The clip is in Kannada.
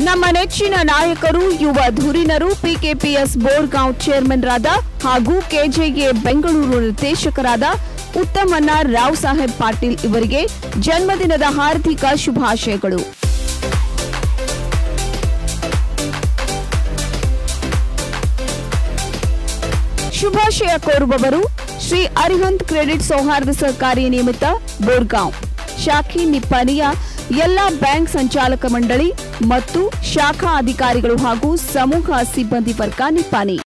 ನಮ್ಮ ನೆಚ್ಚಿನ ನಾಯಕರು ಯುವ ಧುರೀಣರು ಪಿಕೆಪಿಎಸ್ ಬೋರ್ಗಾಂವ್ ಚೇರ್ಮನ್ರಾದ ಹಾಗೂ ಕೆಜೆಗೆ ಬೆಂಗಳೂರು ನಿರ್ದೇಶಕರಾದ ಉತ್ತಮಣ್ಣ ರಾವ್ ಸಾಹೇಬ್ ಪಾಟೀಲ್ ಇವರಿಗೆ ಜನ್ಮದಿನದ ಹಾರ್ದಿಕ ಶುಭಾಶಯಗಳು ಶುಭಾಶಯ ಕೋರುವವರು ಶ್ರೀ ಅರಿಹಂತ್ ಕ್ರೆಡಿಟ್ ಸೌಹಾರ್ದ ಸಹಕಾರಿ ನಿಮಿತ್ತ ಬೋರ್ಗಾಂವ್ ಶಾಖೆ ನಿಪ್ಪಾಣಿಯ ಎಲ್ಲಾ ಬ್ಯಾಂಕ್ ಸಂಚಾಲಕ ಮಂಡಳಿ ಮತ್ತು ಶಾಖಾ ಅಧಿಕಾರಿಗಳು ಹಾಗೂ ಸಮೂಹ ಸಿಬ್ಬಂದಿ ವರ್ಗ ನಿಪ್ಪಾಣಿ